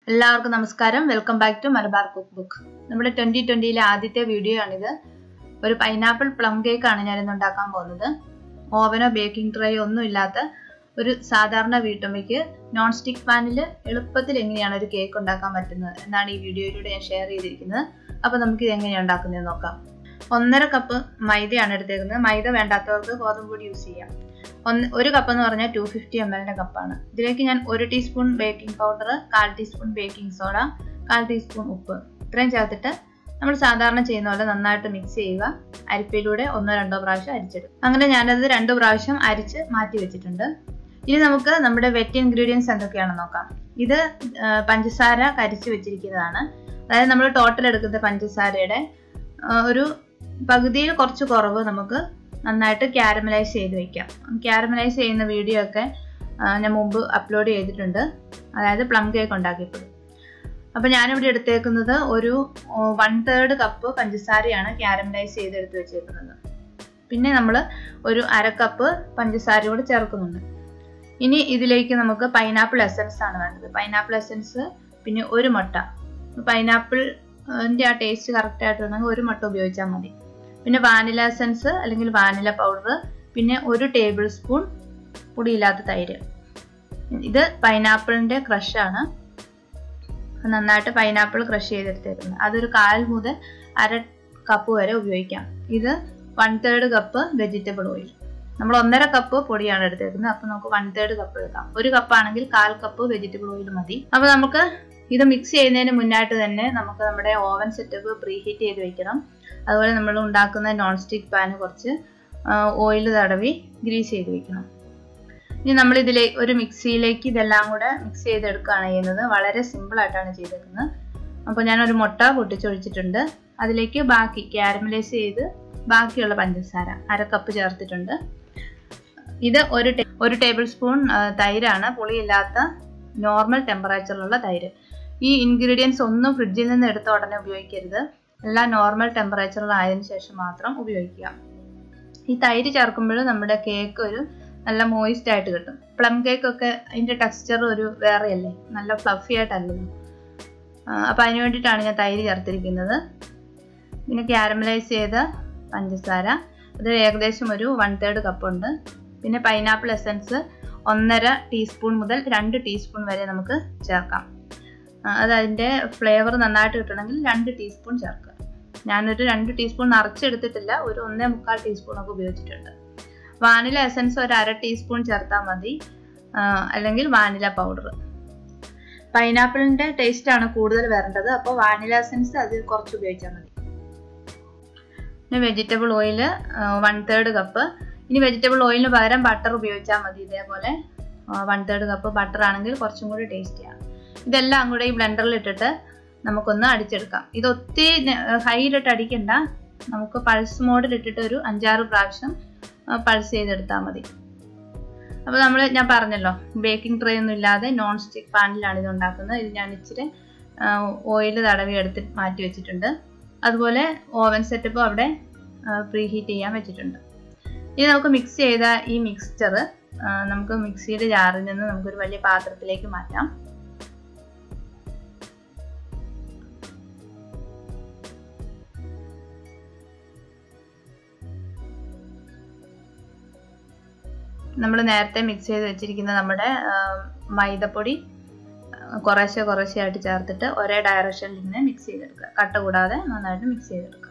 എല്ലാവർക്കും നമസ്കാരം welcome back to Malabar cook book നമ്മുടെ ട്വന്റി ട്വന്റിയിലെ ആദ്യത്തെ വീഡിയോ ആണിത് ഒരു പൈനാപ്പിൾ പ്ലം കേക്ക് ആണ് ഞാൻ ഇന്ന് ഉണ്ടാക്കാൻ പോകുന്നത് ഓവനോ ബേക്കിംഗ് ട്രേയോ ഒന്നും ഇല്ലാത്ത ഒരു സാധാരണ വീട്ടമ്മയ്ക്ക് നോൺ സ്റ്റിക് പാനിൽ എളുപ്പത്തിൽ എങ്ങനെയാണ് ഒരു കേക്ക് ഉണ്ടാക്കാൻ പറ്റുന്നത് എന്നാണ് ഈ വീഡിയോയിലൂടെ ഞാൻ ഷെയർ ചെയ്തിരിക്കുന്നത് അപ്പോൾ നമുക്ക് ഇത് എങ്ങനെയാണ് ഉണ്ടാക്കുന്നത് നോക്കാം ഒന്നര കപ്പ് മൈദയാണ് എടുത്തേക്കുന്നത് മൈദ വേണ്ടാത്തവർക്ക് ഗോതമ്പ് പൊടി യൂസ് ചെയ്യാം ഒന്ന് ഒരു കപ്പ് എന്ന് പറഞ്ഞാൽ ടു ഫിഫ്റ്റി എം എല്ലിന്റെ കപ്പാണ് ഇതിലേക്ക് ഞാൻ ഒരു ടീസ്പൂൺ ബേക്കിംഗ് പൗഡർ കാൽ ടീസ്പൂൺ ബേക്കിംഗ് സോഡ കാൽ ടീസ്പൂൺ ഉപ്പ് ഇത്രയും ചേർത്തിട്ട് നമ്മൾ സാധാരണ ചെയ്യുന്ന പോലെ നന്നായിട്ട് മിക്സ് ചെയ്യുക അരിപ്പയിലൂടെ ഒന്നോ രണ്ടോ പ്രാവശ്യം അരിച്ചെടുക്കും അങ്ങനെ ഞാനത് രണ്ട് പ്രാവശ്യം അരിച്ച് മാറ്റി വെച്ചിട്ടുണ്ട് ഇനി നമുക്ക് നമ്മുടെ വെറ്റ് ഇൻഗ്രീഡിയൻസ് എന്തൊക്കെയാണെന്ന് നോക്കാം ഇത് പഞ്ചസാര കരിച്ച് വെച്ചിരിക്കുന്നതാണ് അതായത് നമ്മൾ ടോട്ടൽ എടുക്കുന്ന പഞ്ചസാരയുടെ ഒരു പകുതിയിൽ കുറച്ച് കുറവ് നമുക്ക് നന്നായിട്ട് ക്യാരമലൈസ് ചെയ്ത് വെക്കാം ക്യാരമലൈസ് ചെയ്യുന്ന വീഡിയോ ഒക്കെ ഞാൻ മുമ്പ് അപ്ലോഡ് ചെയ്തിട്ടുണ്ട് അതായത് പ്ലം കേക്ക് ഉണ്ടാക്കിയപ്പോൾ അപ്പോൾ ഞാനിവിടെ എടുത്തേക്കുന്നത് ഒരു വൺ തേർഡ് കപ്പ് പഞ്ചസാരയാണ് ക്യാരമലൈസ് ചെയ്ത് എടുത്ത് വെച്ചേക്കുന്നത് പിന്നെ നമ്മൾ ഒരു അര കപ്പ് പഞ്ചസാര കൂടെ ചേർക്കുന്നുണ്ട് ഇനി ഇതിലേക്ക് നമുക്ക് പൈനാപ്പിൾ എസൻസ് ആണ് വേണ്ടത് പൈനാപ്പിൾ എസൻസ് പിന്നെ ഒരു മുട്ട പൈനാപ്പിളിൻ്റെ ആ ടേസ്റ്റ് കറക്റ്റ് ആയിട്ടുണ്ടെങ്കിൽ ഒരു മുട്ട ഉപയോഗിച്ചാൽ മതി പിന്നെ വാനില എസൻസ് അല്ലെങ്കിൽ വാനില പൗഡർ പിന്നെ ഒരു ടേബിൾ സ്പൂൺ പൊടിയില്ലാത്ത തൈര് ഇത് പൈനാപ്പിളിൻ്റെ ക്രഷാണ് നന്നായിട്ട് പൈനാപ്പിൾ ക്രഷ് ചെയ്തെടുത്തേക്കുന്നത് അതൊരു കാൽ മുതൽ അര കപ്പ് വരെ ഉപയോഗിക്കാം ഇത് one third cup vegetable oil നമ്മൾ ഒന്നര കപ്പ് പൊടിയാണ് എടുത്തേക്കുന്നത് അപ്പോൾ നമുക്ക് വൺ തേർഡ് കപ്പ് എടുക്കാം ഒരു കപ്പ് ആണെങ്കിൽ കാൽ കപ്പ് വെജിറ്റബിൾ ഓയിൽ മതി അപ്പോൾ നമുക്ക് ഇത് മിക്സ് ചെയ്യുന്നതിന് മുന്നായിട്ട് തന്നെ നമുക്ക് നമ്മുടെ ഓവൻ സെറ്റപ്പ് പ്രീ ഹീറ്റ് ചെയ്ത് വെക്കണം അതുപോലെ നമ്മൾ ഉണ്ടാക്കുന്ന നോൺ സ്റ്റിക്ക് പാന് കുറച്ച് ഓയിൽ തടവി ഗ്രീസ് ചെയ്ത് വെക്കണം ഇനി നമ്മൾ ഇതിലെ ഒരു മിക്സിയിലേക്ക് ഇതെല്ലാം കൂടെ മിക്സ് ചെയ്തെടുക്കുകയാണ് ചെയ്യുന്നത് വളരെ സിമ്പിൾ ആയിട്ടാണ് ചെയ്തേക്കുന്നത് അപ്പോൾ ഞാനൊരു മുട്ട പൊട്ടിച്ചൊഴിച്ചിട്ടുണ്ട് അതിലേക്ക് ബാക്കി ക്യാരമലൈസ് ചെയ്ത് ബാക്കിയുള്ള പഞ്ചസാര അര കപ്പ് ചേർത്തിട്ടുണ്ട് ഇത് ഒരു ഒരു ടേബിൾ സ്പൂൺ തൈരാണ് പുളിയില്ലാത്ത നോർമൽ ടെമ്പറേച്ചറിലുള്ള തൈര് ഈ ഇൻഗ്രീഡിയൻസ് ഒന്നും ഫ്രിഡ്ജിൽ നിന്ന് എടുത്ത ഉടനെ ഉപയോഗിക്കരുത് എല്ലാം നോർമൽ ടെമ്പറേച്ചറിലായതിനു ശേഷം മാത്രം ഉപയോഗിക്കുക ഈ തൈര് ചേർക്കുമ്പോൾ നമ്മുടെ കേക്ക് ഒരു നല്ല മോയിസ്റ്റ് ആയിട്ട് കിട്ടും പ്ലം കേക്ക് ഒക്കെ അതിൻ്റെ ടെക്സ്ചർ ഒരു വേറെയല്ലേ നല്ല ഫ്ലഫി ആയിട്ടല്ലല്ലോ അപ്പം അതിന് വേണ്ടിയിട്ടാണ് ഞാൻ തൈര് ചേർത്തിരിക്കുന്നത് പിന്നെ ക്യാരമലൈസ് ചെയ്ത പഞ്ചസാര അത് ഏകദേശം ഒരു വൺ തേർഡ് കപ്പുണ്ട് പിന്നെ പൈനാപ്പിൾ എസൻസ് ഒന്നര ടീസ്പൂൺ മുതൽ രണ്ട് ടീസ്പൂൺ വരെ നമുക്ക് ചേർക്കാം അത് അതിൻ്റെ ഫ്ലേവർ നന്നായിട്ട് കിട്ടണമെങ്കിൽ രണ്ട് ടീസ്പൂൺ ചേർക്കുക ഞാനൊരു രണ്ട് ടീസ്പൂൺ നിറച്ചെടുത്തിട്ടില്ല ഒരു ഒന്നേ മുക്കാൽ ടീസ്പൂൺ ഒക്കെ ഉപയോഗിച്ചിട്ടുണ്ട് വാനില എസൻസ് ഒരു അര ടീസ്പൂൺ ചേർത്താൽ മതി അല്ലെങ്കിൽ വാനില പൗഡർ പൈനാപ്പിളിൻ്റെ ടേസ്റ്റ് ആണ് കൂടുതൽ വരേണ്ടത് അപ്പോൾ വാനില എസൻസ് അത് കുറച്ച് ഉപയോഗിച്ചാൽ മതി പിന്നെ vegetable oil one third cup ഇനി വെജിറ്റബിൾ ഓയിലിന് പകരം ബട്ടർ ഉപയോഗിച്ചാൽ മതി ഇതേപോലെ വൺ തേർഡ് കപ്പ് ബട്ടർ ആണെങ്കിൽ കുറച്ചും കൂടി ടേസ്റ്റിയാണ് ഇതെല്ലാം കൂടെ ഈ ബ്ലെൻഡറിൽ ഇട്ടിട്ട് നമുക്കൊന്ന് അടിച്ചെടുക്കാം ഇത് ഒത്തിരി ഹൈയിലിട്ട് അടിക്കണ്ട നമുക്ക് പൾസ് മോഡിൽ ഇട്ടിട്ട് ഒരു അഞ്ചാറ് പ്രാവശ്യം പൾസ് ചെയ്തെടുത്താൽ മതി അപ്പോൾ നമ്മൾ ഞാൻ പറഞ്ഞല്ലോ ബേക്കിംഗ് ട്രേ ഒന്നും ഇല്ലാതെ നോൺ സ്റ്റിക്ക് പാനിലാണ് ഇത് ഉണ്ടാക്കുന്നത് ഇത് ഞാൻ ഇച്ചിരി ഓയിൽ തടവി എടുത്ത് മാറ്റി വെച്ചിട്ടുണ്ട് അതുപോലെ ഓവൻ സെറ്റപ്പും അവിടെ പ്രീ ഹീറ്റ് ചെയ്യാൻ വെച്ചിട്ടുണ്ട് ഇനി നമുക്ക് മിക്സ് ചെയ്ത ഈ മിക്സ്ചർ നമുക്ക് മിക്സിയുടെ ജാറിൽ നിന്ന് നമുക്കൊരു വലിയ പാത്രത്തിലേക്ക് മാറ്റാം നമ്മൾ നേരത്തെ മിക്സ് ചെയ്ത് വെച്ചിരിക്കുന്ന നമ്മുടെ മൈദപ്പൊടി കുറേശ്ശെ കുറേശ്ശെ ആയിട്ട് ചേർത്തിട്ട് ഒരേ ഡയറക്ഷനിൽ ഇങ്ങനെ മിക്സ് ചെയ്തെടുക്കുക കട്ട കൂടാതെ നന്നായിട്ട് മിക്സ് ചെയ്തെടുക്കുക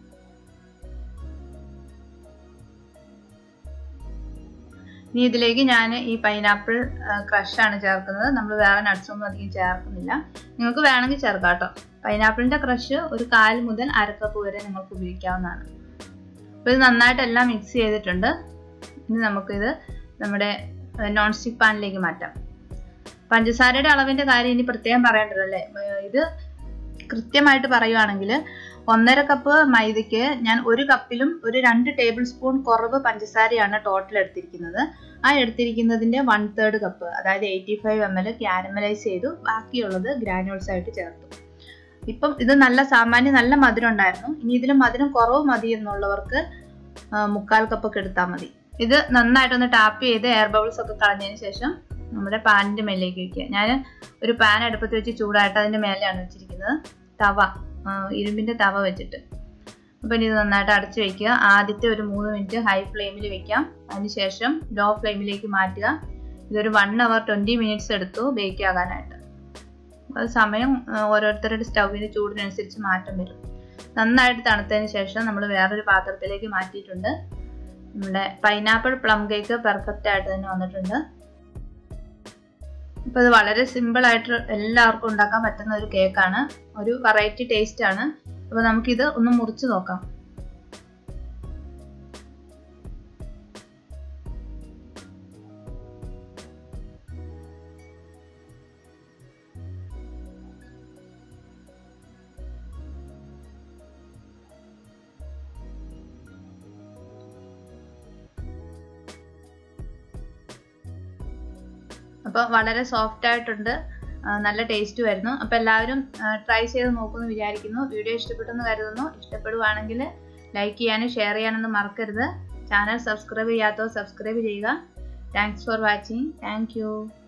ഇനി ഇതിലേക്ക് ഞാൻ ഈ പൈനാപ്പിൾ ക്രഷാണ് ചേർക്കുന്നത് നമ്മൾ വേറെ നട്ട്സ് ഒന്നും അധികം ചേർക്കുന്നില്ല നിങ്ങൾക്ക് വേണമെങ്കിൽ ചേർക്കാം കേട്ടോ പൈനാപ്പിളിൻ്റെ ക്രഷ് ഒരു കാൽ മുതൽ അരക്കപ്പ് വരെ നിങ്ങൾക്ക് ഉപയോഗിക്കാവുന്നതാണ് അപ്പോൾ ഇത് നന്നായിട്ട് എല്ലാം മിക്സ് ചെയ്തിട്ടുണ്ട് ഇനി നമുക്കിത് നമ്മുടെ നോൺ സ്റ്റിക്ക് പാനിലേക്ക് മാറ്റാം പഞ്ചസാരയുടെ അളവിൻ്റെ കാര്യം ഇനി പ്രത്യേകം പറയേണ്ടതല്ലേ ഇത് കൃത്യമായിട്ട് പറയുവാണെങ്കിൽ ഒന്നര കപ്പ് മൈദയ്ക്ക് ഞാൻ ഒരു കപ്പിലും ഒരു രണ്ട് ടേബിൾ സ്പൂൺ കുറവ് പഞ്ചസാരയാണ് ടോട്ടൽ എടുത്തിരിക്കുന്നത് ആ എടുത്തിരിക്കുന്നതിൻ്റെ വൺ തേർഡ് കപ്പ് അതായത് eighty five M L caramelise ചെയ്തു ബാക്കിയുള്ളത് ഗ്രാനുവൽസ് ആയിട്ട് ചേർത്തു ഇപ്പം ഇത് നല്ല സാമാന്യം നല്ല മധുരം ഉണ്ടായിരുന്നു ഇനി ഇതിൽ മധുരം കുറവ് മതി എന്നുള്ളവർക്ക് മുക്കാൽ കപ്പൊക്കെ എടുത്താൽ മതി ഇത് നന്നായിട്ടൊന്ന് ടാപ്പ് ചെയ്ത് എയർ ബബിൾസ് ഒക്കെ കളഞ്ഞതിന് ശേഷം നമ്മുടെ പാനിൻ്റെ മേലേക്ക് വയ്ക്കുക ഞാൻ ഒരു പാൻ അടുപ്പത്ത് വെച്ച് ചൂടായിട്ട് അതിൻ്റെ മേലെയാണ് വെച്ചിരിക്കുന്നത് തവ ഇരുമ്പിൻ്റെ തവ വെച്ചിട്ട് അപ്പം ഇനി ഇത് നന്നായിട്ട് അടച്ചു വയ്ക്കുക ആദ്യത്തെ ഒരു മൂന്ന് മിനിറ്റ് ഹൈ ഫ്ലെയിമിൽ വെക്കാം അതിനുശേഷം ലോ ഫ്ലെയിമിലേക്ക് മാറ്റുക ഇതൊരു വൺ അവർ ട്വൻറ്റി മിനിറ്റ്സ് എടുത്തു ബേക്ക് ആകാനായിട്ട് അത് സമയം ഓരോരുത്തരുടെ സ്റ്റൗവിൻ്റെ ചൂടിനനുസരിച്ച് മാറ്റം വരും നന്നായിട്ട് തണുത്തതിന് ശേഷം നമ്മൾ വേറൊരു പാത്രത്തിലേക്ക് മാറ്റിയിട്ടുണ്ട് നമ്മുടെ പൈനാപ്പിൾ പ്ലം കേക്ക് പെർഫെക്റ്റ് ആയിട്ട് തന്നെ വന്നിട്ടുണ്ട് അപ്പോൾ ഇത് വളരെ സിമ്പിൾ ആയിട്ട് എല്ലാവർക്കും ഉണ്ടാക്കാൻ പറ്റുന്ന ഒരു കേക്കാണ് ഒരു വെറൈറ്റി ടേസ്റ്റ് ആണ് അപ്പോൾ നമുക്കിത് ഒന്ന് മുറിച്ച് നോക്കാം അപ്പോൾ വളരെ സോഫ്റ്റ് ആയിട്ടുണ്ട് നല്ല ടേസ്റ്റ് വരുന്നു അപ്പോൾ എല്ലാവരും ട്രൈ ചെയ്ത് നോക്കുമെന്ന് വിചാരിക്കുന്നു വീഡിയോ ഇഷ്ടപ്പെട്ടെന്ന് കരുതുന്നു ഇഷ്ടപ്പെടുവാണെങ്കിൽ ലൈക്ക് ചെയ്യാനും ഷെയർ ചെയ്യാനൊന്നും മറക്കരുത് ചാനൽ സബ്സ്ക്രൈബ് ചെയ്യാത്തവർ സബ്സ്ക്രൈബ് ചെയ്യുക താങ്ക്സ് ഫോർ വാച്ചിങ് താങ്ക്